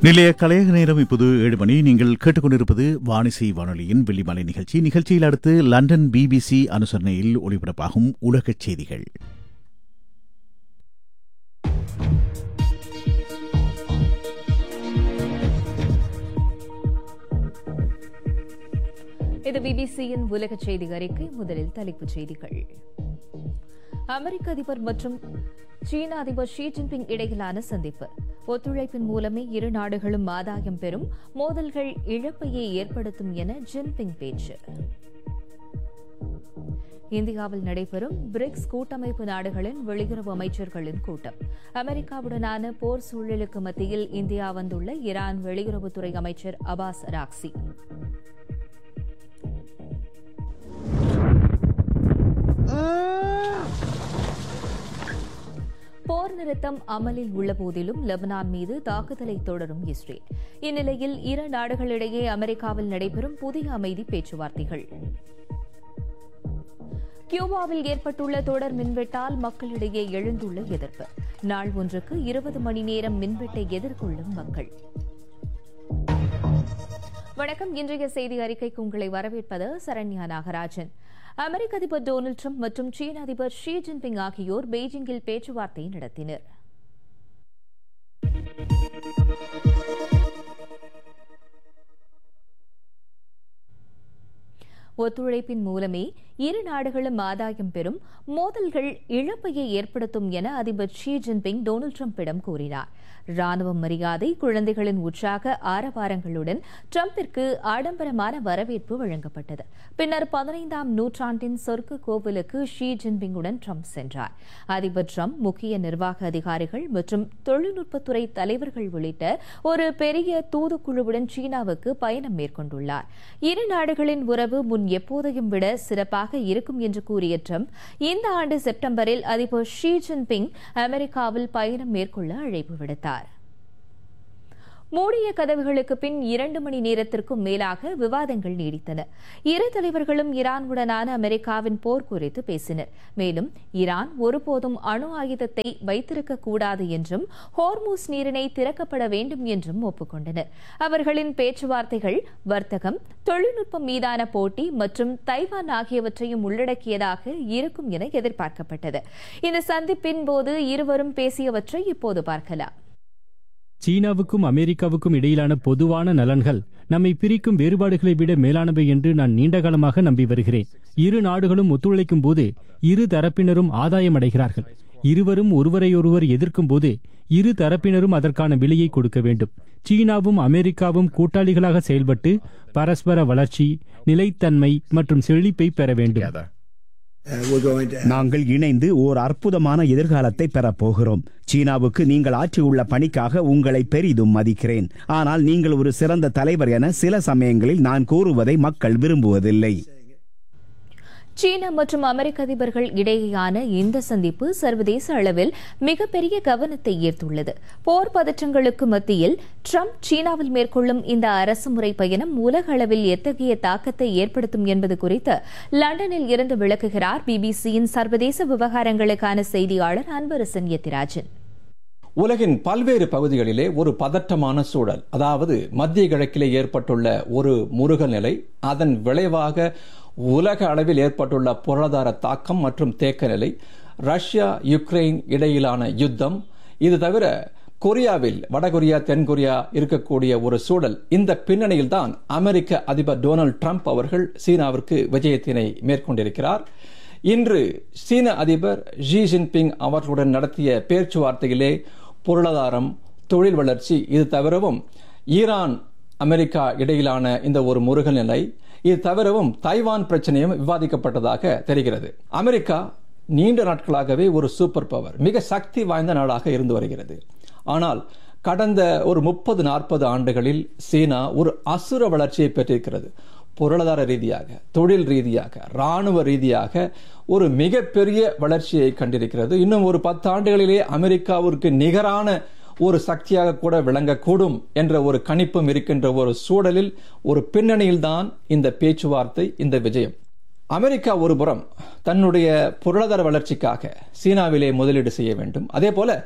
நிலைய கலையக நேரம் இப்போது ஏழு மணி நீங்கள் கேட்டுக்கொண்டிருப்பது வானிசை வானொலியின் வெள்ளிமலை நிகழ்ச்சி நிகழ்ச்சியில் அடுத்து லண்டன் பிபிசி அனுசரணையில் ஒளிபரப்பாகும் உலகச் செய்திகள் இது பிபிசியின் உலக செய்தி அறிக்கை முதலில் தலைப்புச் செய்திகள் அமெரிக்க அதிபர் மற்றும் சீன அதிபர் ஷி ஜின்பிங் இடையிலான சந்திப்பு ஒத்துழைப்பின் மூலமே இரு நாடுகளும் ஆதாயம் பெறும் மோதல்கள் இழப்பையே ஏற்படுத்தும் என ஜின்பிங் பேச்சு இந்தியாவில் நடைபெறும் பிரிக்ஸ் கூட்டமைப்பு நாடுகளின் வெளியுறவு அமைச்சர்களின் கூட்டம் அமெரிக்காவுடனான போர் சூழலுக்கு மத்தியில் இந்தியா வந்துள்ள ஈரான் வெளியுறவுத்துறை அமைச்சர் அபாஸ் ராக்சி போர் நிறுத்தம் அமலில் உள்ள போதிலும் லெபனான் மீது தாக்குதலை தொடரும் இஸ்ரேல் இந்நிலையில் இரு நாடுகளிடையே அமெரிக்காவில் நடைபெறும் புதிய அமைதி பேச்சுவார்த்தைகள் கியூபாவில் ஏற்பட்டுள்ள தொடர் மின்வெட்டால் மக்களிடையே எழுந்துள்ள எதிர்ப்பு நாள் ஒன்றுக்கு இருபது மணி நேரம் மின்வெட்டை எதிர்கொள்ளும் மக்கள் வணக்கம் இன்றைய செய்தி அறிக்கைக்கு உங்களை வரவேற்பது சரண்யா நாகராஜன் அமெரிக்க அதிபர் டொனால்டு ட்ரம்ப் மற்றும் சீன அதிபர் ஷி ஜின்பிங் ஆகியோர் பெய்ஜிங்கில் பேச்சுவார்த்தை நடத்தினர் ஒத்துழைப்பின் மூலமே இரு நாடுகளும் ஆதாயம் பெறும் மோதல்கள் இழப்பையை ஏற்படுத்தும் என அதிபர் ஷி ஜின்பிங் டொனால்டு டிரம்பிடம் கூறினார் ராணுவ மரியாதை குழந்தைகளின் உற்சாக ஆரவாரங்களுடன் டிரம்பிற்கு ஆடம்பரமான வரவேற்பு வழங்கப்பட்டது பின்னர் பதினைந்தாம் நூற்றாண்டின் சொர்க்க கோவிலுக்கு ஷி ஜின்பிங்குடன் ட்ரம்ப் சென்றார் அதிபர் ட்ரம்ப் முக்கிய நிர்வாக அதிகாரிகள் மற்றும் தொழில்நுட்பத்துறை தலைவர்கள் உள்ளிட்ட ஒரு பெரிய தூதுக்குழுவுடன் சீனாவுக்கு பயணம் மேற்கொண்டுள்ளார் இரு நாடுகளின் உறவு முன் எப்போதையும் விட சிறப்பாக இருக்கும் என்று கூறிய ட்ரம்ப் இந்த ஆண்டு செப்டம்பரில் அதிபர் ஷி ஜின்பிங் அமெரிக்காவில் பயணம் மேற்கொள்ள அழைப்பு விடுத்தார் மூடிய கதவுகளுக்கு பின் இரண்டு மணி நேரத்திற்கும் மேலாக விவாதங்கள் நீடித்தன இரு தலைவர்களும் ஈரானுடனான அமெரிக்காவின் போர் குறித்து பேசினர் மேலும் ஈரான் ஒருபோதும் அணு ஆயுதத்தை வைத்திருக்க கூடாது என்றும் ஹோர்மூஸ் நீரிணை திறக்கப்பட வேண்டும் என்றும் ஒப்புக்கொண்டனர் அவர்களின் பேச்சுவார்த்தைகள் வர்த்தகம் தொழில்நுட்பம் மீதான போட்டி மற்றும் தைவான் ஆகியவற்றையும் உள்ளடக்கியதாக இருக்கும் என எதிர்பார்க்கப்பட்டது இந்த சந்திப்பின் போது இருவரும் பேசியவற்றை இப்போது பார்க்கலாம் சீனாவுக்கும் அமெரிக்காவுக்கும் இடையிலான பொதுவான நலன்கள் நம்மை பிரிக்கும் வேறுபாடுகளை விட மேலானவை என்று நான் நீண்டகாலமாக நம்பி வருகிறேன் இரு நாடுகளும் ஒத்துழைக்கும் போது இரு தரப்பினரும் ஆதாயம் அடைகிறார்கள் இருவரும் ஒருவரையொருவர் எதிர்க்கும் போது இரு தரப்பினரும் அதற்கான விலையை கொடுக்க வேண்டும் சீனாவும் அமெரிக்காவும் கூட்டாளிகளாக செயல்பட்டு பரஸ்பர வளர்ச்சி நிலைத்தன்மை மற்றும் செழிப்பை பெற வேண்டும் நாங்கள் இணைந்து ஓர் அற்புதமான எதிர்காலத்தை பெறப்போகிறோம் சீனாவுக்கு நீங்கள் ஆற்றியுள்ள பணிக்காக உங்களை பெரிதும் மதிக்கிறேன் ஆனால் நீங்கள் ஒரு சிறந்த தலைவர் என சில சமயங்களில் நான் கூறுவதை மக்கள் விரும்புவதில்லை சீனா மற்றும் அமெரிக்க அதிபர்கள் இடையேயான இந்த சந்திப்பு சர்வதேச அளவில் மிகப்பெரிய கவனத்தை ஈர்த்துள்ளது போர் பதற்றங்களுக்கு மத்தியில் ட்ரம்ப் சீனாவில் மேற்கொள்ளும் இந்த அரசுமுறை பயணம் உலக அளவில் எத்தகைய தாக்கத்தை ஏற்படுத்தும் என்பது குறித்து லண்டனில் இருந்து விளக்குகிறார் பிபிசியின் சர்வதேச விவகாரங்களுக்கான செய்தியாளர் அன்பரசன் எத்திராஜன் உலகின் பல்வேறு பகுதிகளிலே ஒரு பதற்றமான சூழல் அதாவது மத்திய கிழக்கிலே ஏற்பட்டுள்ள ஒரு முருகல் நிலை அதன் விளைவாக உலக அளவில் ஏற்பட்டுள்ள பொருளாதார தாக்கம் மற்றும் தேக்க நிலை ரஷ்யா யுக்ரைன் இடையிலான யுத்தம் இது தவிர கொரியாவில் வடகொரியா தென்கொரியா இருக்கக்கூடிய ஒரு சூழல் இந்த பின்னணியில் தான் அமெரிக்க அதிபர் டொனால்டு ட்ரம்ப் அவர்கள் சீனாவிற்கு விஜயத்தினை மேற்கொண்டிருக்கிறார் இன்று சீன அதிபர் ஜி ஜின்பிங் அவர்களுடன் நடத்திய பேச்சுவார்த்தையிலே பொருளாதாரம் தொழில் வளர்ச்சி இது தவிரவும் ஈரான் அமெரிக்கா இடையிலான இந்த ஒரு முருகல் நிலை இது தவிரவும் தைவான் பிரச்சனையும் விவாதிக்கப்பட்டதாக தெரிகிறது அமெரிக்கா நீண்ட நாட்களாகவே ஒரு சூப்பர் பவர் மிக சக்தி வாய்ந்த நாடாக இருந்து வருகிறது ஆனால் கடந்த ஒரு முப்பது நாற்பது ஆண்டுகளில் சீனா ஒரு அசுர வளர்ச்சியை பெற்றிருக்கிறது பொருளாதார ரீதியாக தொழில் ரீதியாக ராணுவ ரீதியாக ஒரு மிகப்பெரிய வளர்ச்சியை கண்டிருக்கிறது இன்னும் ஒரு பத்து ஆண்டுகளிலே அமெரிக்காவிற்கு நிகரான ஒரு சக்தியாக கூட விளங்கக்கூடும் என்ற ஒரு கணிப்பும் இருக்கின்ற ஒரு சூழலில் ஒரு பின்னணியில்தான் இந்த பேச்சுவார்த்தை இந்த விஜயம் அமெரிக்கா ஒரு புறம் தன்னுடைய பொருளாதார வளர்ச்சிக்காக சீனாவிலே முதலீடு செய்ய வேண்டும் அதே போல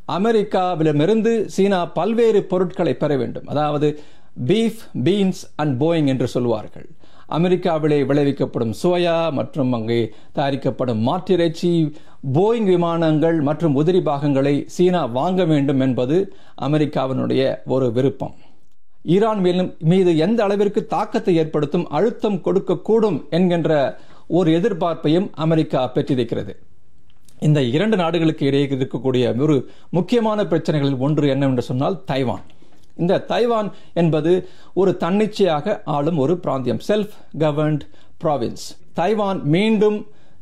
அமெரிக்காவிடமிருந்து சீனா பல்வேறு பொருட்களை பெற வேண்டும் அதாவது பீஃப் பீன்ஸ் அண்ட் போயிங் என்று சொல்வார்கள் அமெரிக்காவிலே விளைவிக்கப்படும் சோயா மற்றும் அங்கே தயாரிக்கப்படும் மாட்டிறைச்சி போயிங் விமானங்கள் மற்றும் உதிரி பாகங்களை சீனா வாங்க வேண்டும் என்பது அமெரிக்காவினுடைய ஒரு விருப்பம் ஈரான் மேலும் மீது எந்த அளவிற்கு தாக்கத்தை ஏற்படுத்தும் அழுத்தம் கொடுக்கக்கூடும் என்கின்ற ஒரு எதிர்பார்ப்பையும் அமெரிக்கா பெற்றிருக்கிறது இந்த இரண்டு நாடுகளுக்கு இடையே இருக்கக்கூடிய ஒரு முக்கியமான பிரச்சனைகளில் ஒன்று என்னவென்று சொன்னால் தைவான் இந்த தைவான் என்பது ஒரு தன்னிச்சையாக ஆளும் ஒரு பிராந்தியம் செல்ஃப் கவர்ன்ட் ப்ராவின்ஸ் தைவான் மீண்டும்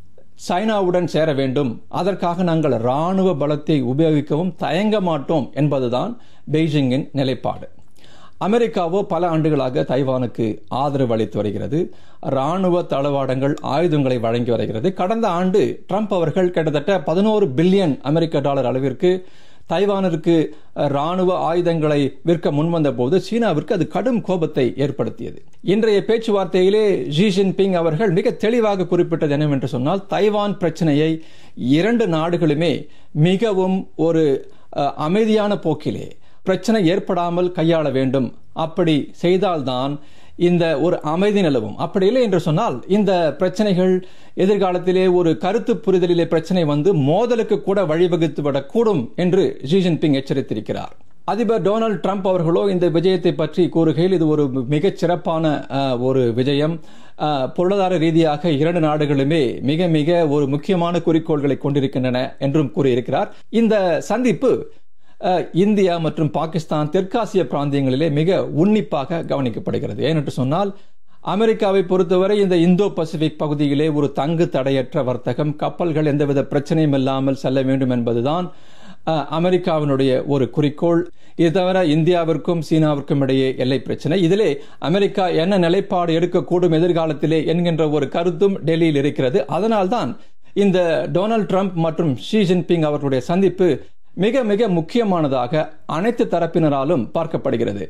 சைனாவுடன் சேர வேண்டும் அதற்காக நாங்கள் ராணுவ பலத்தை உபயோகிக்கவும் தயங்க மாட்டோம் என்பதுதான் பெய்ஜிங்கின் நிலைப்பாடு அமெரிக்காவோ பல ஆண்டுகளாக தைவானுக்கு ஆதரவு அளித்து வருகிறது ராணுவ தளவாடங்கள் ஆயுதங்களை வழங்கி வருகிறது கடந்த ஆண்டு ட்ரம்ப் அவர்கள் கிட்டத்தட்ட பதினோரு பில்லியன் அமெரிக்க டாலர் அளவிற்கு தைவானிற்கு ராணுவ ஆயுதங்களை விற்க முன்வந்த போது சீனாவிற்கு அது கடும் கோபத்தை ஏற்படுத்தியது இன்றைய பேச்சுவார்த்தையிலே ஜி ஜின்பிங் அவர்கள் மிக தெளிவாக குறிப்பிட்டது என்னவென்று சொன்னால் தைவான் பிரச்சனையை இரண்டு நாடுகளுமே மிகவும் ஒரு அமைதியான போக்கிலே பிரச்சனை ஏற்படாமல் கையாள வேண்டும் அப்படி செய்தால்தான் இந்த ஒரு அமைதி நிலவும் அப்படி இல்லை என்று சொன்னால் இந்த பிரச்சனைகள் எதிர்காலத்திலே ஒரு கருத்து புரிதலிலே பிரச்சனை வந்து மோதலுக்கு கூட வழிவகுத்து விடக்கூடும் என்று ஜி ஜின்பிங் எச்சரித்திருக்கிறார் அதிபர் டொனால்டு ட்ரம்ப் அவர்களோ இந்த விஜயத்தை பற்றி கூறுகையில் இது ஒரு மிகச் சிறப்பான ஒரு விஜயம் பொருளாதார ரீதியாக இரண்டு நாடுகளுமே மிக மிக ஒரு முக்கியமான குறிக்கோள்களை கொண்டிருக்கின்றன என்றும் கூறியிருக்கிறார் இந்த சந்திப்பு இந்தியா மற்றும் பாகிஸ்தான் தெற்காசிய பிராந்தியங்களிலே மிக உன்னிப்பாக கவனிக்கப்படுகிறது ஏனென்று சொன்னால் அமெரிக்காவை பொறுத்தவரை இந்த இந்தோ பசிபிக் பகுதியிலே ஒரு தங்கு தடையற்ற வர்த்தகம் கப்பல்கள் எந்தவித பிரச்சனையும் இல்லாமல் செல்ல வேண்டும் என்பதுதான் அமெரிக்காவினுடைய ஒரு குறிக்கோள் இது தவிர இந்தியாவிற்கும் சீனாவிற்கும் இடையே எல்லை பிரச்சனை இதிலே அமெரிக்கா என்ன நிலைப்பாடு எடுக்கக்கூடும் எதிர்காலத்திலே என்கின்ற ஒரு கருத்தும் டெல்லியில் இருக்கிறது அதனால்தான் இந்த டொனால்டு ட்ரம்ப் மற்றும் ஷி ஜின்பிங் அவர்களுடைய சந்திப்பு மிக மிக முக்கியமானதாக அனைத்து தரப்பினராலும் பார்க்கப்படுகிறது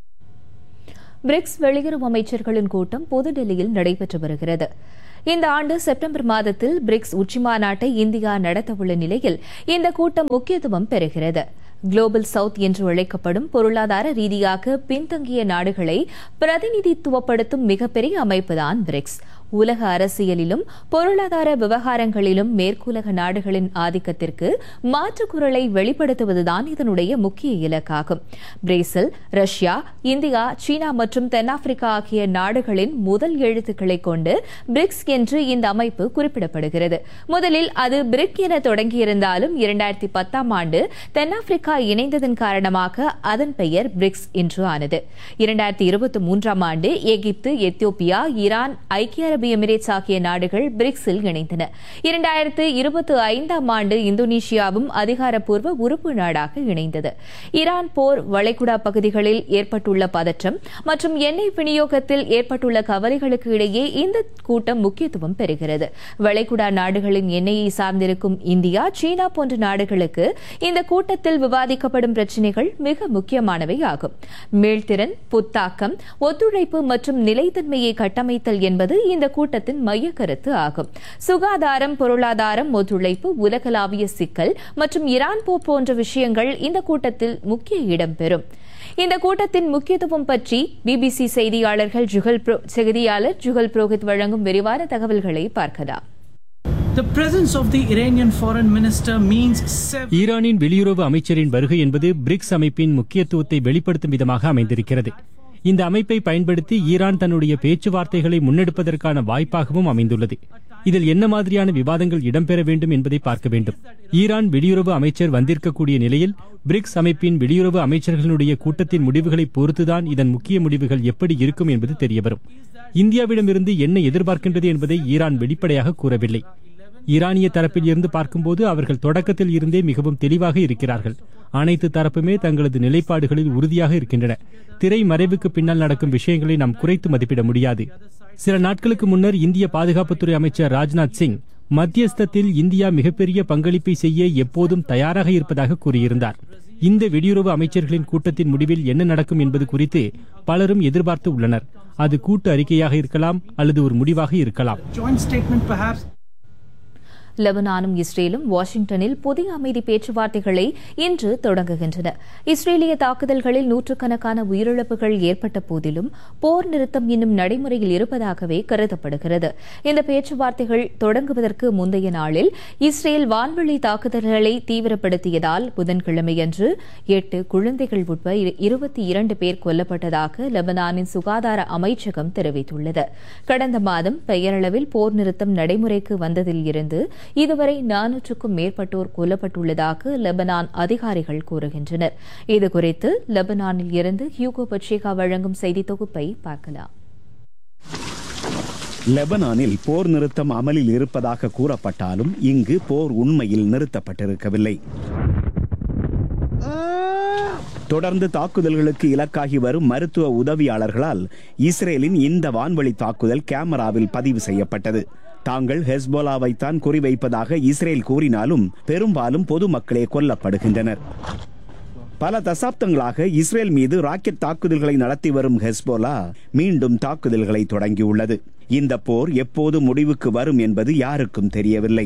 பிரிக்ஸ் வெளியுறவு அமைச்சர்களின் கூட்டம் புதுடெல்லியில் நடைபெற்று வருகிறது இந்த ஆண்டு செப்டம்பர் மாதத்தில் பிரிக்ஸ் உச்சிமாநாட்டை இந்தியா நடத்தவுள்ள நிலையில் இந்த கூட்டம் முக்கியத்துவம் பெறுகிறது குளோபல் சவுத் என்று அழைக்கப்படும் பொருளாதார ரீதியாக பின்தங்கிய நாடுகளை பிரதிநிதித்துவப்படுத்தும் மிகப்பெரிய அமைப்புதான் பிரிக்ஸ் உலக அரசியலிலும் பொருளாதார விவகாரங்களிலும் மேற்குலக நாடுகளின் ஆதிக்கத்திற்கு மாற்று குரலை வெளிப்படுத்துவதுதான் இதனுடைய முக்கிய இலக்காகும் பிரேசில் ரஷ்யா இந்தியா சீனா மற்றும் தென்னாப்பிரிக்கா ஆகிய நாடுகளின் முதல் எழுத்துக்களை கொண்டு பிரிக்ஸ் என்று இந்த அமைப்பு குறிப்பிடப்படுகிறது முதலில் அது பிரிக் என தொடங்கியிருந்தாலும் இரண்டாயிரத்தி பத்தாம் ஆண்டு தென்னாப்பிரிக்கா இணைந்ததன் காரணமாக அதன் பெயர் பிரிக்ஸ் என்று ஆனது இரண்டாயிரத்தி இருபத்தி மூன்றாம் ஆண்டு எகிப்து எத்தியோப்பியா ஈரான் ஐக்கிய அரபு எமிரேட்ஸ் ஆகிய நாடுகள் பிரிக்ஸில் இணைந்தன இரண்டாயிரத்து இருபத்தி ஐந்தாம் ஆண்டு இந்தோனேஷியாவும் அதிகாரப்பூர்வ உறுப்பு நாடாக இணைந்தது ஈரான் போர் வளைகுடா பகுதிகளில் ஏற்பட்டுள்ள பதற்றம் மற்றும் எண்ணெய் விநியோகத்தில் ஏற்பட்டுள்ள கவலைகளுக்கு இடையே இந்த கூட்டம் முக்கியத்துவம் பெறுகிறது வளைகுடா நாடுகளின் எண்ணெயை சார்ந்திருக்கும் இந்தியா சீனா போன்ற நாடுகளுக்கு இந்த கூட்டத்தில் விவாதிக்கப்படும் பிரச்சினைகள் மிக முக்கியமானவை ஆகும் மீள்திறன் புத்தாக்கம் ஒத்துழைப்பு மற்றும் நிலைத்தன்மையை கட்டமைத்தல் என்பது இந்த கூட்டத்தின் மைய கருத்து ஆகும் சுகாதாரம் பொருளாதாரம் ஒத்துழைப்பு உலகளாவிய சிக்கல் மற்றும் ஈரான் போர் போன்ற விஷயங்கள் இந்த கூட்டத்தில் முக்கிய இடம்பெறும் இந்த கூட்டத்தின் முக்கியத்துவம் பற்றி பிபிசி செய்தியாளர்கள் ஜுகல் செய்தியாளர் ஜுகல் புரோஹித் வழங்கும் விரிவான தகவல்களை பார்க்கலாம் The presence of the Iranian foreign minister means several ஈரானின் வெளியுறவு அமைச்சரின் வருகை என்பது பிரிக்ஸ் அமைப்பின் முக்கியத்துவத்தை வெளிப்படுத்தும் விதமாக அமைந்திருக்கிறது இந்த அமைப்பை பயன்படுத்தி ஈரான் தன்னுடைய பேச்சுவார்த்தைகளை முன்னெடுப்பதற்கான வாய்ப்பாகவும் அமைந்துள்ளது இதில் என்ன மாதிரியான விவாதங்கள் இடம்பெற வேண்டும் என்பதை பார்க்க வேண்டும் ஈரான் வெளியுறவு அமைச்சர் வந்திருக்கக்கூடிய நிலையில் பிரிக்ஸ் அமைப்பின் வெளியுறவு அமைச்சர்களுடைய கூட்டத்தின் முடிவுகளை பொறுத்துதான் இதன் முக்கிய முடிவுகள் எப்படி இருக்கும் என்பது தெரியவரும் இந்தியாவிடமிருந்து என்ன எதிர்பார்க்கின்றது என்பதை ஈரான் வெளிப்படையாக கூறவில்லை ஈரானிய தரப்பில் இருந்து பார்க்கும்போது அவர்கள் தொடக்கத்தில் இருந்தே மிகவும் தெளிவாக இருக்கிறார்கள் அனைத்து தரப்புமே தங்களது நிலைப்பாடுகளில் உறுதியாக இருக்கின்றன திரை மறைவுக்கு பின்னால் நடக்கும் விஷயங்களை நாம் குறைத்து மதிப்பிட முடியாது சில நாட்களுக்கு முன்னர் இந்திய பாதுகாப்புத்துறை அமைச்சர் ராஜ்நாத் சிங் மத்தியஸ்தத்தில் இந்தியா மிகப்பெரிய பங்களிப்பை செய்ய எப்போதும் தயாராக இருப்பதாக கூறியிருந்தார் இந்த வெளியுறவு அமைச்சர்களின் கூட்டத்தின் முடிவில் என்ன நடக்கும் என்பது குறித்து பலரும் எதிர்பார்த்து உள்ளனர் அது கூட்டு அறிக்கையாக இருக்கலாம் அல்லது ஒரு முடிவாக இருக்கலாம் joint statement perhaps லெபனானும் இஸ்ரேலும் வாஷிங்டனில் புதிய அமைதி பேச்சுவார்த்தைகளை இன்று தொடங்குகின்றன இஸ்ரேலிய தாக்குதல்களில் நூற்றுக்கணக்கான உயிரிழப்புகள் ஏற்பட்ட போதிலும் போர் நிறுத்தம் இன்னும் நடைமுறையில் இருப்பதாகவே கருதப்படுகிறது இந்த பேச்சுவார்த்தைகள் தொடங்குவதற்கு முந்தைய நாளில் இஸ்ரேல் வான்வெளி தாக்குதல்களை தீவிரப்படுத்தியதால் புதன்கிழமையன்று எட்டு குழந்தைகள் உட்பட இருபத்தி இரண்டு பேர் கொல்லப்பட்டதாக லெபனானின் சுகாதார அமைச்சகம் தெரிவித்துள்ளது கடந்த மாதம் பெயரளவில் போர் நிறுத்தம் நடைமுறைக்கு வந்ததில் இருந்து இதுவரை நானூற்றுக்கும் மேற்பட்டோர் கொல்லப்பட்டுள்ளதாக லெபனான் அதிகாரிகள் கூறுகின்றனர் இதுகுறித்து லெபனானில் இருந்து ஹியூகோ பச்சேகா வழங்கும் செய்தி தொகுப்பை பார்க்கலாம் லெபனானில் போர் நிறுத்தம் அமலில் இருப்பதாக கூறப்பட்டாலும் இங்கு போர் உண்மையில் நிறுத்தப்பட்டிருக்கவில்லை தொடர்ந்து தாக்குதல்களுக்கு இலக்காகி வரும் மருத்துவ உதவியாளர்களால் இஸ்ரேலின் இந்த வான்வழி தாக்குதல் கேமராவில் பதிவு செய்யப்பட்டது தாங்கள் ஹெஸ்போலாவைத்தான் குறிவைப்பதாக இஸ்ரேல் கூறினாலும் பெரும்பாலும் பொதுமக்களே கொல்லப்படுகின்றனர் பல தசாப்தங்களாக இஸ்ரேல் மீது ராக்கெட் தாக்குதல்களை நடத்தி வரும் ஹெஸ்போலா மீண்டும் தாக்குதல்களை தொடங்கியுள்ளது இந்த போர் எப்போது முடிவுக்கு வரும் என்பது யாருக்கும் தெரியவில்லை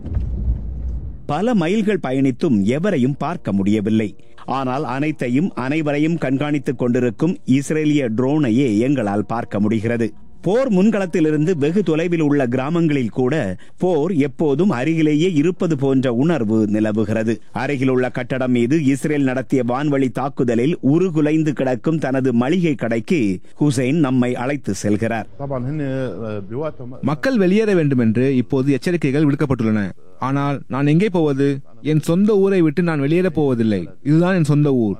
பல மைல்கள் பயணித்தும் எவரையும் பார்க்க முடியவில்லை ஆனால் அனைத்தையும் அனைவரையும் கண்காணித்துக் கொண்டிருக்கும் இஸ்ரேலிய ட்ரோனையே எங்களால் பார்க்க முடிகிறது போர் முன்களத்திலிருந்து வெகு தொலைவில் உள்ள கிராமங்களில் கூட போர் எப்போதும் அருகிலேயே இருப்பது போன்ற உணர்வு நிலவுகிறது அருகில் உள்ள கட்டடம் மீது இஸ்ரேல் நடத்திய வான்வழி தாக்குதலில் உருகுலைந்து கிடக்கும் தனது மளிகை கடைக்கு ஹுசைன் நம்மை அழைத்து செல்கிறார் மக்கள் வெளியேற வேண்டும் என்று இப்போது எச்சரிக்கைகள் விடுக்கப்பட்டுள்ளன ஆனால் நான் எங்கே போவது என் சொந்த ஊரை விட்டு நான் வெளியேறப் போவதில்லை இதுதான் என் சொந்த ஊர்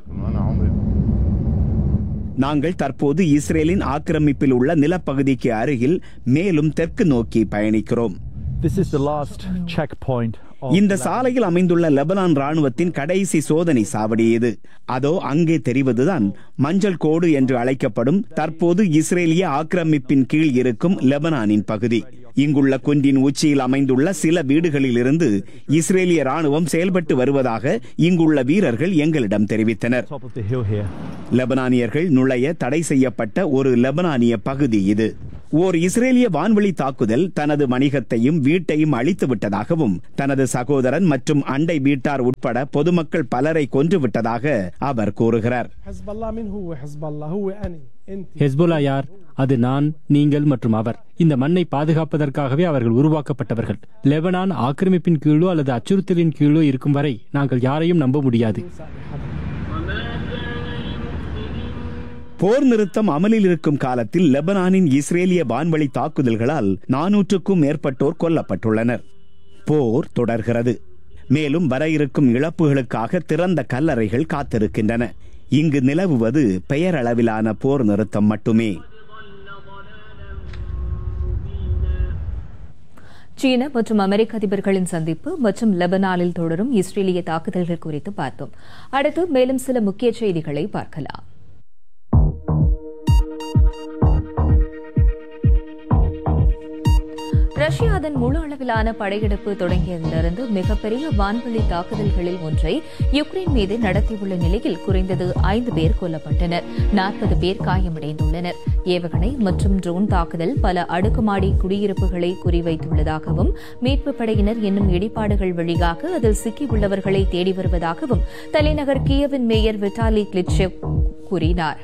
நாங்கள் தற்போது இஸ்ரேலின் ஆக்கிரமிப்பில் உள்ள நிலப்பகுதிக்கு அருகில் மேலும் தெற்கு நோக்கி பயணிக்கிறோம் This is the last checkpoint of இந்த சாலையில் அமைந்துள்ள லெபனான் ராணுவத்தின் கடைசி சோதனை சாவடி இது அதோ அங்கே தெரிவதுதான் மஞ்சள் கோடு என்று அழைக்கப்படும் தற்போது இஸ்ரேலிய ஆக்கிரமிப்பின் கீழ் இருக்கும் லெபனானின் பகுதி இங்குள்ள குன்றின் உச்சியில் அமைந்துள்ள சில வீடுகளில் இருந்து இஸ்ரேலிய ராணுவம் செயல்பட்டு வருவதாக இங்குள்ள வீரர்கள் எங்களிடம் தெரிவித்தனர் top of the hill here. லெபனானியர்கள் நுழைய தடை செய்யப்பட்ட ஒரு லெபனானிய பகுதி இது ஓர் இஸ்ரேலிய வான்வழி தாக்குதல் தனது வணிகத்தையும் வீட்டையும் அழித்து விட்டதாகவும் தனது சகோதரன் மற்றும் அண்டை வீட்டார் உட்பட பொதுமக்கள் பலரை கொன்று விட்டதாக அவர் கூறுகிறார் حزب الله مين هو حزب الله هو أنا أنت ஹெஸ்போலா யார் அது நான் நீங்கள் மற்றும் அவர் இந்த மண்ணை பாதுகாப்பதற்காகவே அவர்கள் உருவாக்கப்பட்டவர்கள் லெபனான் ஆக்கிரமிப்பின் கீழோ அல்லது அச்சுறுத்தலின் கீழோ இருக்கும் வரை நாங்கள் யாரையும் நம்ப முடியாது போர் நிறுத்தம் அமலில் இருக்கும் காலத்தில் லெபனானின் இஸ்ரேலிய வான்வழி தாக்குதல்களால் நானூற்றுக்கும் மேற்பட்டோர் கொல்லப்பட்டுள்ளனர் போர் தொடர்கிறது மேலும் வர இருக்கும் இழப்புகளுக்காக திறந்த கல்லறைகள் காத்திருக்கின்றன இங்கு நிலவுவது பெயரளவிலான போர் நிறுத்தம் மட்டுமே சீன மற்றும் அமெரிக்க அதிபர்களின் சந்திப்பு மற்றும் லெபனானில் தொடரும் இஸ்ரேலிய தாக்குதல்கள் குறித்து பார்த்தோம் அடுத்து மேலும் சில முக்கிய செய்திகளை பார்க்கலாம் ரஷ்யா அதன் முழு அளவிலான படையெடுப்பு தொடங்கியதிலிருந்து மிகப்பெரிய வான்வெளி தாக்குதல்களில் ஒன்றை யுக்ரைன் மீது நடத்தியுள்ள நிலையில் குறைந்தது ஐந்து பேர் கொல்லப்பட்டனர் நாற்பது பேர் காயமடைந்துள்ளனர் ஏவுகணை மற்றும் ட்ரோன் தாக்குதல் பல அடுக்குமாடி குடியிருப்புகளை குறிவைத்துள்ளதாகவும் மீட்புப் படையினர் என்னும் இடிபாடுகள் வழியாக அதில் சிக்கியுள்ளவர்களை தேடி வருவதாகவும் தலைநகர் கியவின் மேயர் விட்டாலி கிளிட்செவ் கூறினார்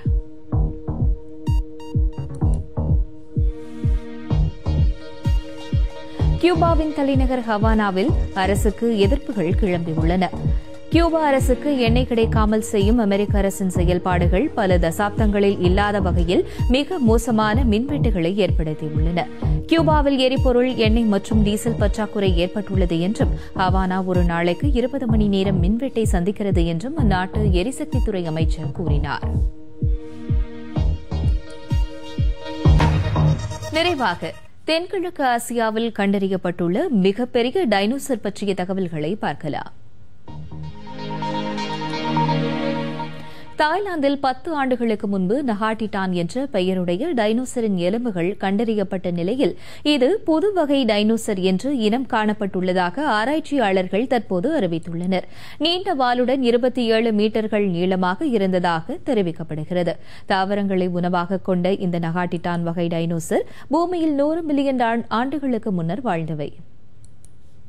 கியூபாவின் தலைநகர் ஹவானாவில் அரசுக்கு எதிர்ப்புகள் கிளம்பியுள்ளன கியூபா அரசுக்கு எண்ணெய் கிடைக்காமல் செய்யும் அமெரிக்க அரசின் செயல்பாடுகள் பல தசாப்தங்களில் இல்லாத வகையில் மிக மோசமான மின்வெட்டுகளை ஏற்படுத்தியுள்ளன கியூபாவில் எரிபொருள் எண்ணெய் மற்றும் டீசல் பற்றாக்குறை ஏற்பட்டுள்ளது என்றும் ஹவானா ஒரு நாளைக்கு இருபது மணி நேரம் மின்வெட்டை சந்திக்கிறது என்றும் அந்நாட்டு எரிசக்தித்துறை அமைச்சர் கூறினார் நிறைவாக தென்கிழக்கு ஆசியாவில் கண்டறியப்பட்டுள்ள மிகப்பெரிய டைனோசர் பற்றிய தகவல்களை பார்க்கலாம் தாய்லாந்தில் பத்து ஆண்டுகளுக்கு முன்பு நஹாட்டிடான் என்ற பெயருடைய டைனோசரின் எலும்புகள் கண்டறியப்பட்ட நிலையில் இது புது வகை டைனோசர் என்று இனம் காணப்பட்டுள்ளதாக ஆராய்ச்சியாளர்கள் தற்போது அறிவித்துள்ளனர் நீண்ட வாலுடன் இருபத்தி ஏழு மீட்டர்கள் நீளமாக இருந்ததாக தெரிவிக்கப்படுகிறது தாவரங்களை உணவாக கொண்ட இந்த நகாட்டிட்டான் வகை டைனோசர் பூமியில் நூறு மில்லியன் ஆண்டுகளுக்கு முன்னர் வாழ்ந்தவை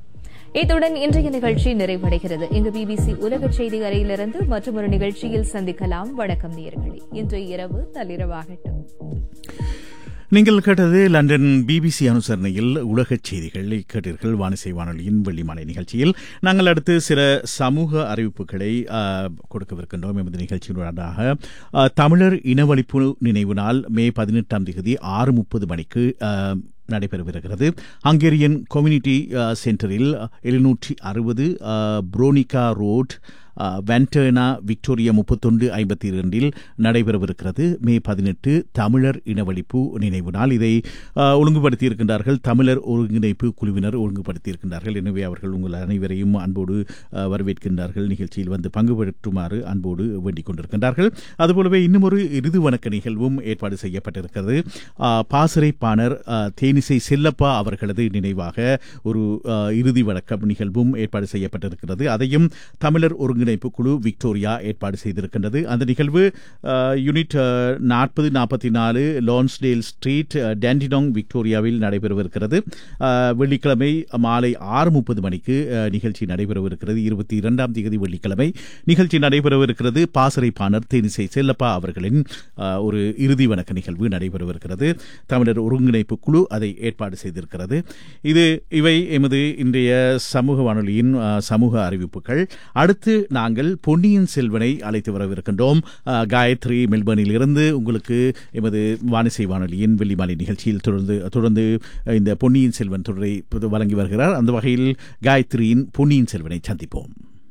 இத்துடன் இன்றைய நிகழ்ச்சி நிறைவடைகிறது இங்கு பிபிசி உலக செய்தி அறையிலிருந்து மற்றொரு நிகழ்ச்சியில் சந்திக்கலாம் வணக்கம் நேயர்களே இன்று இரவு நள்ளிரவாகட்டும் நீங்கள் கேட்டது லண்டன் பிபிசி அனுசரணையில் உலகச் செய்திகளை கேட்டீர்கள் வானிசை வானொலியின் வெள்ளிமாலை நிகழ்ச்சியில் நாங்கள் அடுத்து சில சமூக அறிவிப்புகளை ஆ, கொடுக்கவிருக்கின்றோம் எமது நிகழ்ச்சியினூடாக ஆ, தமிழர் இனவழிப்பு நினைவு நாள் மே பதினெட்டாம் தேதி ஆறு முப்பது மணிக்கு ஆ, நடைபெறவிருக்கிறது ஹங்கேரியன் கம்யூனிட்டி ஆ, சென்டரில் எழுநூற்றி அறுபது புரோனிகா ரோட் ஆ, வென்டர்னா விக்டோரியா முப்பத்தொன்று ஐம்பத்தி இரண்டில் நடைபெறவிருக்கிறது மே பதினெட்டு தமிழர் இனவழிப்பு நினைவு நாள் இதை ஆ, ஒழுங்குபடுத்தியிருக்கின்றார்கள் தமிழர் ஒருங்கிணைப்பு குழுவினர் ஒழுங்குபடுத்தியிருக்கின்றார்கள் எனவே அவர்கள் உங்கள் அனைவரையும் அன்போடு ஆ, வரவேற்கின்றார்கள் நிகழ்ச்சியில் வந்து பங்கு பெற்றுமாறு அன்போடு வேண்டிக் கொண்டிருக்கின்றார்கள் அதுபோலவே இன்னும் ஒரு இறுதி வணக்க நிகழ்வும் ஏற்பாடு செய்யப்பட்டிருக்கிறது ஆ, பாசறை பாணர் ஆ, தேனிசை செல்லப்பா அவர்களது நினைவாக ஒரு ஆ, இறுதி வணக்கம் நிகழ்வும் ஏற்பாடு செய்யப்பட்டிருக்கிறது அதையும் தமிழர் ஒருங்கிணைப்பு குழு விக்டோரியா ஏற்பாடு செய்திருக்கின்றது அந்த நிகழ்வு ஆ, யூனிட் நாற்பது நாற்பத்தி நாலு லான்ஸ்டேல் ஸ்ட்ரீட் ஆ, டேண்டினோங் விக்டோரியாவில் நடைபெறவிருக்கிறது ஆ, வெள்ளிக்கிழமை மாலை ஆறு முப்பது மணிக்கு ஆ, நிகழ்ச்சி நடைபெறவிருக்கிறது இருபத்தி இரண்டாம் தேதி வெள்ளிக்கிழமை நிகழ்ச்சி நடைபெறவிருக்கிறது பாசறை பாணர் தேனிசை செல்லப்பா அவர்களின் ஆ, ஒரு இறுதி வணக்க நிகழ்வு நடைபெறவிருக்கிறது தமிழர் ஒருங்கிணைப்பு குழு அதை ஏற்பாடு செய்திருக்கிறது இது இவை எமது இன்றைய சமூக வானொலியின் ஆ, சமூக அறிவிப்புகள் அடுத்து நாங்கள் பொன்னியின் செல்வனை அழைத்து வரவிருக்கின்றோம் ஆ, காயத்ரி மெல்பர்னில் இருந்து உங்களுக்கு எமது வானிசை வானொலியின் வெள்ளிமாலை நிகழ்ச்சியில் தொடர்ந்து தொடர்ந்து இந்த பொன்னியின் செல்வன் தொடரை வழங்கி வருகிறார் அந்த வகையில் காயத்ரியின் பொன்னியின் செல்வனை சந்திப்போம்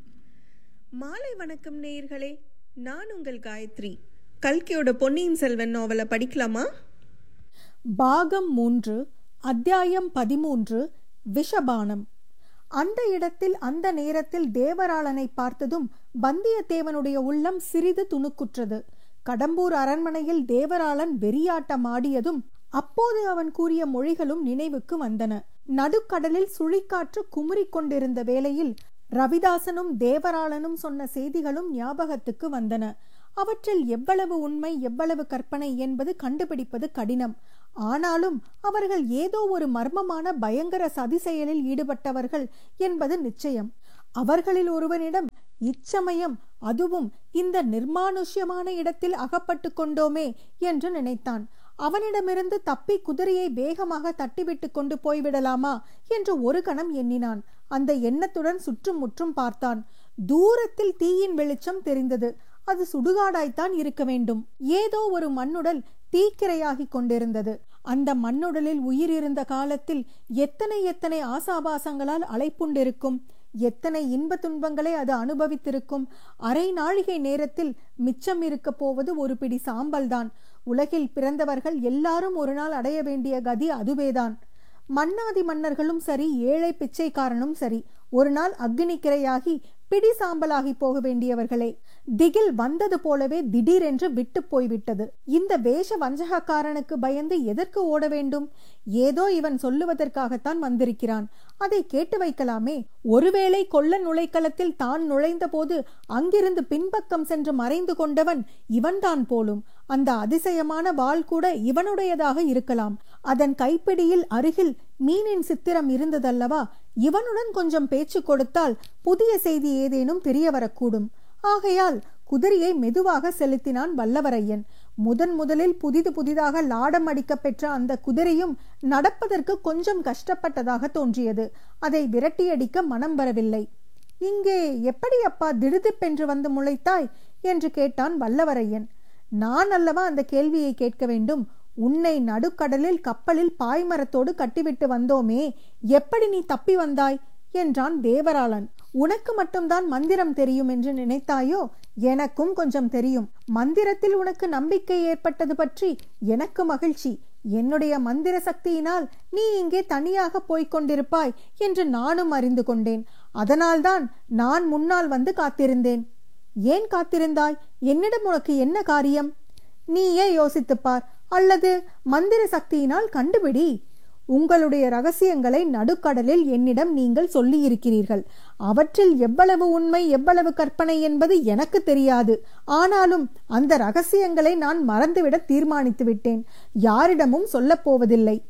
மாலை வணக்கம் நேயர்களே நான் உங்கள் காயத்ரி கல்கியோட பொன்னியின் செல்வன் நாவலை படிக்கலாமா பாகம் மூன்று அத்தியாயம் பதிமூன்று விஷபானம் அந்த இடத்தில் அந்த நேரத்தில் தேவராளனை பார்த்ததும் வந்தியத்தேவனுடைய உள்ளம் சிறிது துணுக்குற்றது கடம்பூர் அரண்மனையில் தேவராளன் வெறியாட்டம் ஆடியதும் அப்போது அவன் கூறிய மொழிகளும் நினைவுக்கு வந்தன நடுக்கடலில் சுழிக்காற்று குமுறிக் கொண்டிருந்த வேளையில் ரவிதாசனும் தேவராளனும் சொன்ன செய்திகளும் ஞாபகத்துக்கு வந்தன அவற்றில் எவ்வளவு உண்மை எவ்வளவு கற்பனை என்பது கண்டுபிடிப்பது கடினம் ஆனாலும் அவர்கள் ஏதோ ஒரு மர்மமான பயங்கர சதி செயலில் ஈடுபட்டவர்கள் என்பது நிச்சயம் அவர்களில் ஒருவனிடம் இச்சமயம் அதுவும் இந்த நிர்மானுஷ்யமான இடத்தில் அகப்பட்டு கொண்டோமே என்று நினைத்தான் அவனிடமிருந்து தப்பி குதிரையை வேகமாக தட்டிவிட்டு கொண்டு போய்விடலாமா என்று ஒரு கணம் எண்ணினான் அந்த எண்ணத்துடன் சுற்றும் முற்றும் பார்த்தான் தூரத்தில் தீயின் வெளிச்சம் தெரிந்தது அது சுடுகாடாய்த்தான் இருக்க வேண்டும் ஏதோ ஒரு மண்ணுடல் தீக்கிரையாகிக் கொண்டிருந்தது அந்த மண்ணுடலில் உயிர் இருந்த காலத்தில் எத்தனை எத்தனை ஆசாபாசங்களால் அலைப்புண்டிருக்கும் எத்தனை இன்ப துன்பங்களை அது அனுபவித்திருக்கும் அரை நாழிகை நேரத்தில் மிச்சம் இருக்க போவது ஒரு பிடி சாம்பல்தான் உலகில் பிறந்தவர்கள் எல்லாரும் ஒரு நாள் அடைய வேண்டிய கதி அதுவேதான் மன்னாதி மன்னர்களும் சரி ஏழை பிச்சைக்காரனும் சரி ஒரு நாள் அக்னிக்கிரையாகி பிடி சாம்பலாகி போக வேண்டியவர்களே திகில் வந்தது போலவே திடீரென்று விட்டு போய்விட்டது இந்த வேஷ வஞ்சகக்காரனுக்கு பயந்து எதற்கு ஓட வேண்டும் ஏதோ இவன் சொல்லுவதற்காகத்தான் வந்திருக்கிறான் அதை கேட்டு வைக்கலாமே ஒருவேளை கொள்ள நுழைக்களத்தில் தான் நுழைந்த போது அங்கிருந்து பின்பக்கம் சென்று மறைந்து கொண்டவன் இவன்தான் போலும் அந்த அதிசயமான வாள் கூட இவனுடையதாக இருக்கலாம் அதன் கைப்பிடியில் அருகில் மீனின் சித்திரம் இருந்ததல்லவா இவனுடன் கொஞ்சம் பேச்சு கொடுத்தால் புதிய செய்தி ஏதேனும் தெரிய வரக்கூடும் ஆகையால் குதிரையை மெதுவாக செலுத்தினான் வல்லவரையன் முதன் முதலில் புதிது புதிதாக லாடம் அடிக்க பெற்ற அந்த குதிரையும் நடப்பதற்கு கொஞ்சம் கஷ்டப்பட்டதாக தோன்றியது அதை விரட்டியடிக்க மனம் வரவில்லை இங்கே எப்படி அப்பா திடுதிப்பென்று வந்து முளைத்தாய் என்று கேட்டான் வல்லவரையன் நான் அல்லவா அந்த கேள்வியை கேட்க வேண்டும் உன்னை நடுக்கடலில் கப்பலில் பாய்மரத்தோடு கட்டிவிட்டு வந்தோமே எப்படி நீ தப்பி வந்தாய் என்றான் தேவராளன் உனக்கு மட்டும்தான் மந்திரம் தெரியும் என்று நினைத்தாயோ எனக்கும் கொஞ்சம் தெரியும் மந்திரத்தில் உனக்கு நம்பிக்கை ஏற்பட்டது பற்றி எனக்கு மகிழ்ச்சி என்னுடைய மந்திர சக்தியினால் நீ இங்கே தனியாக போய்க் கொண்டிருப்பாய் என்று நானும் அறிந்து கொண்டேன் அதனால்தான் நான் முன்னால் வந்து காத்திருந்தேன் ஏன் காத்திருந்தாய் என்னிடம் உனக்கு என்ன காரியம் நீயே யோசித்துப் பார் அல்லது மந்திர சக்தியினால் கண்டுபிடி உங்களுடைய ரகசியங்களை நடுக்கடலில் என்னிடம் நீங்கள் சொல்லியிருக்கிறீர்கள் அவற்றில் எவ்வளவு உண்மை எவ்வளவு கற்பனை என்பது எனக்கு தெரியாது ஆனாலும் அந்த ரகசியங்களை நான் மறந்துவிட தீர்மானித்து விட்டேன் யாரிடமும் சொல்லப் போவதில்லை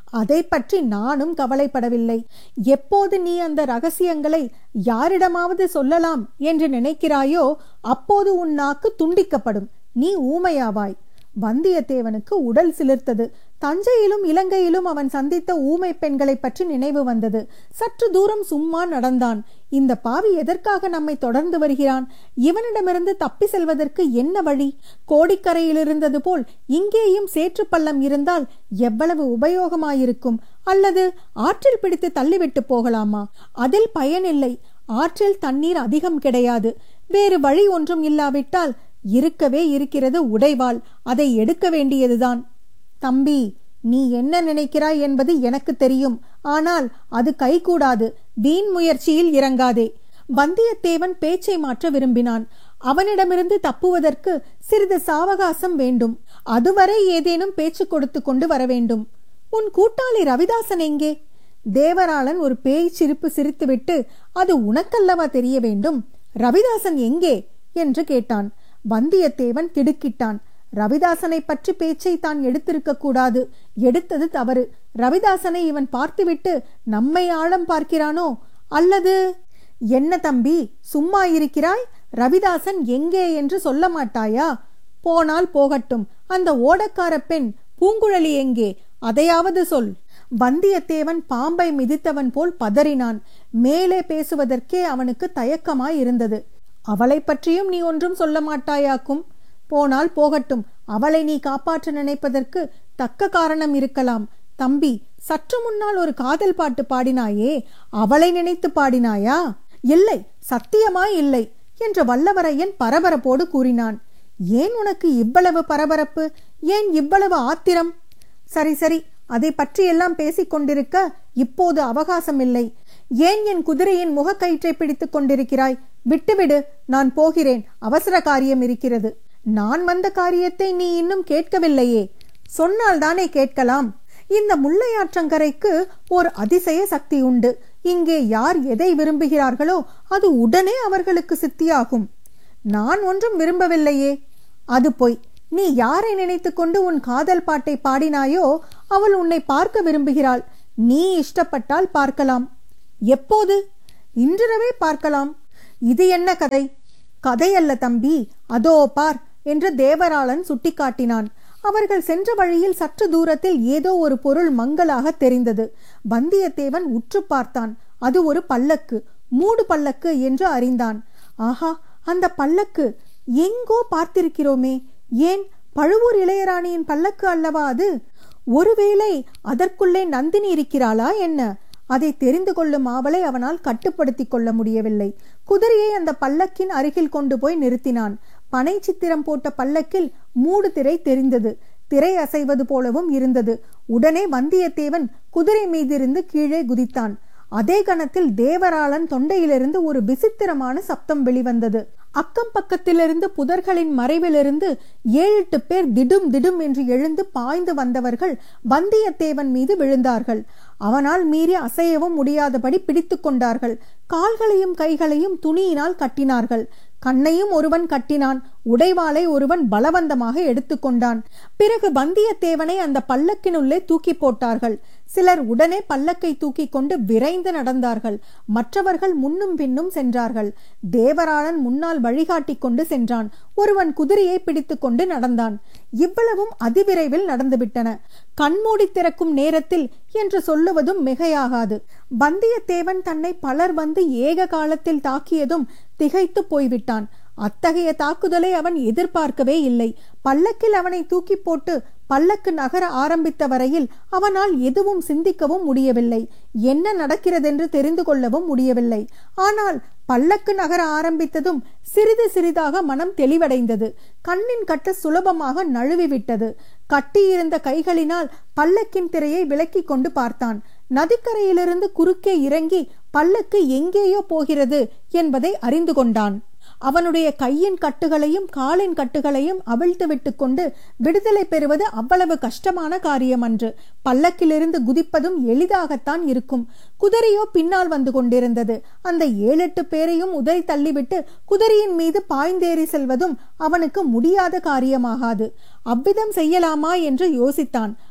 அதை பற்றி நானும் கவலைப்படவில்லை எப்போது நீ அந்த ரகசியங்களை யாரிடமாவது சொல்லலாம் என்று நினைக்கிறாயோ அப்போது உன் நாக்கு துண்டிக்கப்படும் நீ ஊமையாவாய் வந்தியத்தேவனுக்கு உடல் சிலிர்த்தது தஞ்சையிலும் இலங்கையிலும் அவன் சந்தித்த ஊமை பெண்களை பற்றி நினைவு வந்தது சற்று தூரம் சும்மா நடந்தான் இந்த பாவி எதற்காக நம்மை தொடர்ந்து வருகிறான் இவனிடமிருந்து தப்பி செல்வதற்கு என்ன வழி கோடிக்கரையில் இருந்தது போல் இங்கேயும் சேற்று பள்ளம் இருந்தால் எவ்வளவு உபயோகமாயிருக்கும் அல்லது ஆற்றில் பிடித்து தள்ளிவிட்டு போகலாமா அதில் பயனில்லை ஆற்றில் தண்ணீர் அதிகம் கிடையாது வேறு வழி ஒன்றும் இல்லாவிட்டால் இருக்கவே இருக்கிறது உடைவாள் அதை எடுக்க வேண்டியதுதான் தம்பி நீ என்ன நினைக்கிறாய் என்பது எனக்கு தெரியும் ஆனால் அது கைகூடாது வீண் முயற்சியில் இறங்காதே வந்தியத்தேவன் பேச்சை மாற்ற விரும்பினான் அவனிடமிருந்து தப்புவதற்கு சிறிது சாவகாசம் வேண்டும் அதுவரை ஏதேனும் பேச்சு கொடுத்து கொண்டு வர வேண்டும் உன் கூட்டாளி ரவிதாசன் எங்கே தேவராளன் ஒரு பேய் சிரிப்பு சிரித்துவிட்டு அது உனக்கல்லவா தெரிய வேண்டும் ரவிதாசன் எங்கே என்று கேட்டான் வந்தியத்தேவன் திடுக்கிட்டான் ரவிதாசனை பற்றி பேச்சை தான் எடுத்திருக்க கூடாது எடுத்தது தவறு ரவிதாசனை இவன் பார்த்துவிட்டு நம்மை ஆழம் பார்க்கிறானோ அல்லது என்ன தம்பி சும்மா இருக்கிறாய் ரவிதாசன் எங்கே என்று சொல்ல மாட்டாயா போனால் போகட்டும் அந்த ஓடக்கார பெண் பூங்குழலி எங்கே அதையாவது சொல் வந்தியத்தேவன் பாம்பை மிதித்தவன் போல் பதறினான் மேலே பேசுவதற்கே அவனுக்கு தயக்கமாய் இருந்தது அவளை பற்றியும் நீ ஒன்றும் சொல்ல மாட்டாயாக்கும் போனால் போகட்டும் அவளை நீ காப்பாற்ற நினைப்பதற்கு தக்க காரணம் இருக்கலாம் தம்பி சற்று முன்னால் ஒரு காதல் பாட்டு பாடினாயே அவளை நினைத்து பாடினாயா இல்லை சத்தியமாய் இல்லை என்ற வல்லவரையன் பரபரப்போடு கூறினான் ஏன் உனக்கு இவ்வளவு பரபரப்பு ஏன் இவ்வளவு ஆத்திரம் சரி சரி அதை பற்றியெல்லாம் பேசிக் கொண்டிருக்க இப்போது அவகாசம் இல்லை ஏன் என் குதிரையின் முகக்கயிற்றை பிடித்துக் கொண்டிருக்கிறாய் விட்டுவிடு நான் போகிறேன் அவசர காரியம் இருக்கிறது நான் வந்த காரியத்தை நீ இன்னும் கேட்கவில்லையே சொன்னால் தானே கேட்கலாம் இந்த முல்லையாற்றங்கரைக்கு ஒரு அதிசய சக்தி உண்டு இங்கே யார் எதை விரும்புகிறார்களோ அது உடனே அவர்களுக்கு சித்தியாகும் நான் ஒன்றும் விரும்பவில்லையே அது பொய் நீ யாரை நினைத்து கொண்டு உன் காதல் பாட்டை பாடினாயோ அவள் உன்னை பார்க்க விரும்புகிறாள் நீ இஷ்டப்பட்டால் பார்க்கலாம் எப்போது இன்றிரவே பார்க்கலாம் இது என்ன கதை கதை அல்ல தம்பி அதோ பார் என்று தேவராளன் சுட்டிக்காட்டினான் அவர்கள் சென்ற வழியில் சற்று தூரத்தில் ஏதோ ஒரு பொருள் மங்களாக தெரிந்தது வந்தியத்தேவன் உற்று பார்த்தான் அது ஒரு பல்லக்கு மூடு பல்லக்கு என்று அறிந்தான் ஆஹா அந்த பல்லக்கு எங்கோ பார்த்திருக்கிறோமே ஏன் பழுவூர் இளையராணியின் பல்லக்கு அல்லவா அது ஒருவேளை அதற்குள்ளே நந்தினி இருக்கிறாளா என்ன அதை தெரிந்து கொள்ளும் ஆவலை அவனால் கட்டுப்படுத்திக் கொள்ள முடியவில்லை குதிரையை அந்த பல்லக்கின் அருகில் கொண்டு போய் நிறுத்தினான் பனை சித்திரம் போட்ட பல்லக்கில் மூடு திரை தெரிந்தது திரை அசைவது போலவும் இருந்தது உடனே வந்தியத்தேவன் குதிரை மீதிருந்து கீழே குதித்தான் அதே கணத்தில் தேவராளன் தொண்டையிலிருந்து ஒரு விசித்திரமான சப்தம் வெளிவந்தது அக்கம் பக்கத்திலிருந்து புதர்களின் மறைவிலிருந்து ஏழு எட்டு பேர் திடும் திடும் என்று எழுந்து பாய்ந்து வந்தவர்கள் வந்தியத்தேவன் மீது விழுந்தார்கள் அவனால் மீறி அசையவும் முடியாதபடி பிடித்து கொண்டார்கள் கால்களையும் கைகளையும் துணியினால் கட்டினார்கள் கண்ணையும் ஒருவன் கட்டினான் உடைவாளை ஒருவன் பலவந்தமாக எடுத்துக்கொண்டான் பிறகு வந்தியத்தேவனை அந்த பல்லக்கினுள்ளே தூக்கி போட்டார்கள் சிலர் உடனே பல்லக்கை தூக்கி கொண்டு விரைந்து நடந்தார்கள் மற்றவர்கள் முன்னும் பின்னும் சென்றார்கள் தேவராளன் முன்னால் வழிகாட்டி கொண்டு சென்றான் ஒருவன் குதிரையை பிடித்து கொண்டு நடந்தான் இவ்வளவும் அதிவிரைவில் நடந்துவிட்டன கண்மூடி திறக்கும் நேரத்தில் என்று சொல்லுவதும் மிகையாகாது வந்தியத்தேவன் தன்னை பலர் வந்து ஏக காலத்தில் தாக்கியதும் திகைத்து போய்விட்டான் அத்தகைய தாக்குதலை அவன் எதிர்பார்க்கவே இல்லை பல்லக்கில் அவனை தூக்கி போட்டு பல்லக்கு நகர ஆரம்பித்த வரையில் அவனால் எதுவும் சிந்திக்கவும் முடியவில்லை என்ன நடக்கிறதென்று தெரிந்து கொள்ளவும் முடியவில்லை ஆனால் பல்லக்கு நகர ஆரம்பித்ததும் சிறிது சிறிதாக மனம் தெளிவடைந்தது கண்ணின் கட்டு சுலபமாக நழுவிவிட்டது கட்டியிருந்த கைகளினால் பல்லக்கின் திரையை விலக்கி கொண்டு பார்த்தான் நதிக்கரையிலிருந்து குறுக்கே இறங்கி பல்லக்கு எங்கேயோ போகிறது என்பதை அறிந்து கொண்டான் அவனுடைய கையின் கட்டுகளையும் காலின் கட்டுகளையும் அவிழ்த்து விட்டு கொண்டு விடுதலை பெறுவது அவ்வளவு கஷ்டமான காரியம் அன்று பல்லக்கிலிருந்து குதிப்பதும் எளிதாகத்தான் இருக்கும் குதிரையோ பின்னால் வந்து கொண்டிருந்தது அந்த ஏழெட்டு பேரையும் உதறி தள்ளிவிட்டு குதிரையின் மீது பாய்ந்தேறி செல்வதும் அவனுக்கு முடியாத காரியமாகாது அவ்விதம் செய்யலாமா என்று யோசித்தான்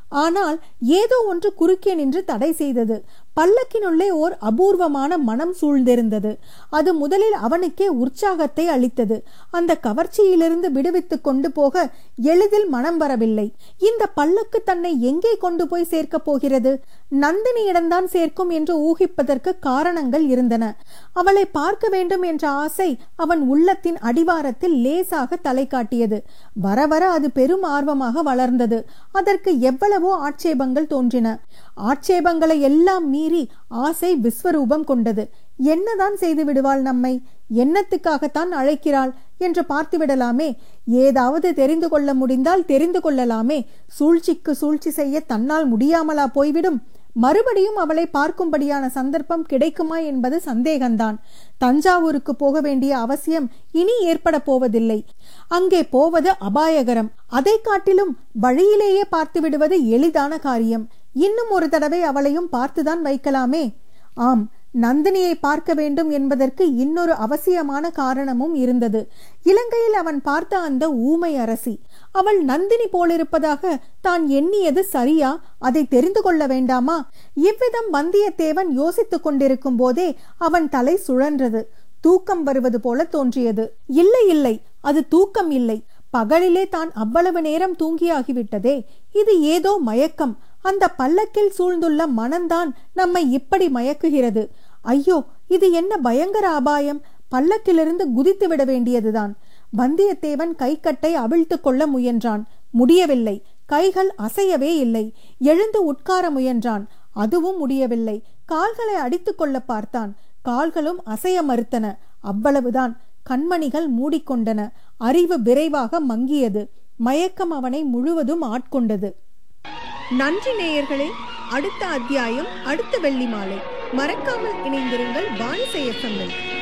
ஆனால் ஏதோ ஒன்று குறுக்கே நின்று தடை செய்தது பல்லக்கினுள்ளே ஓர் அபூர்வமான மனம் சூழ்ந்திருந்தது அது முதலில் அவனுக்கே உற்சாகத்தை அளித்தது அந்த கவர்ச்சியிலிருந்து விடுவித்துக் கொண்டு போக எளிதில் மனம் வரவில்லை இந்த பல்லக்கு தன்னை எங்கே கொண்டு போய் சேர்க்கப் போகிறது நந்தினியிடம்தான் சேர்க்கும் என்று ஊகிப்பதற்கு காரணங்கள் இருந்தன அவளை பார்க்க வேண்டும் என்ற ஆசை அவன் உள்ளத்தின் அடிவாரத்தில் லேசாக தலை காட்டியது வர வர அது பெரும் ஆர்வமாக வளர்ந்தது அதற்கு எவ்வளவோ ஆட்சேபங்கள் தோன்றின ஆட்சேபங்களை எல்லாம் மீறி ஆசை விஸ்வரூபம் கொண்டது என்னதான் செய்து விடுவாள் நம்மை என்னத்துக்காகத்தான் அழைக்கிறாள் என்று பார்த்து விடலாமே ஏதாவது தெரிந்து கொள்ள முடிந்தால் தெரிந்து கொள்ளலாமே சூழ்ச்சிக்கு சூழ்ச்சி செய்ய தன்னால் முடியாமலா போய்விடும் மறுபடியும் அவளை பார்க்கும்படியான சந்தர்ப்பம் கிடைக்குமா என்பது சந்தேகம்தான் தஞ்சாவூருக்கு போக வேண்டிய அவசியம் இனி ஏற்பட போவதில்லை அங்கே போவது அபாயகரம் அதை காட்டிலும் வழியிலேயே பார்த்து விடுவது எளிதான காரியம் இன்னும் ஒரு தடவை அவளையும் பார்த்துதான் வைக்கலாமே ஆம் நந்தினியை பார்க்க வேண்டும் என்பதற்கு இன்னொரு அவசியமான காரணமும் இருந்தது இலங்கையில் அவன் பார்த்த அந்த ஊமை அரசி அவள் நந்தினி போலிருப்பதாக தான் எண்ணியது சரியா அதை தெரிந்து கொள்ள வேண்டாமா இவ்விதம் வந்தியத்தேவன் யோசித்துக் கொண்டிருக்கும் போதே அவன் தலை சுழன்றது தூக்கம் வருவது போல தோன்றியது இல்லை இல்லை அது தூக்கம் இல்லை பகலிலே தான் அவ்வளவு நேரம் தூங்கியாகிவிட்டதே இது ஏதோ மயக்கம் அந்த பல்லக்கில் சூழ்ந்துள்ள மனம்தான் நம்மை இப்படி மயக்குகிறது ஐயோ இது என்ன பயங்கர அபாயம் பல்லக்கிலிருந்து குதித்து விட வேண்டியதுதான் வந்தியத்தேவன் கைக்கட்டை அவிழ்த்து கொள்ள முயன்றான் முடியவில்லை கைகள் அசையவே இல்லை எழுந்து உட்கார முயன்றான் அதுவும் முடியவில்லை கால்களை அடித்துக் கொள்ள பார்த்தான் கால்களும் அசைய மறுத்தன அவ்வளவுதான் கண்மணிகள் மூடிக்கொண்டன அறிவு விரைவாக மங்கியது மயக்கம் அவனை முழுவதும் ஆட்கொண்டது நன்றி நேயர்களே அடுத்த அத்தியாயம் அடுத்த வெள்ளி மாலை மறக்காமல் இணைந்திருங்கள் வாணிசை எஃப்எம்மில்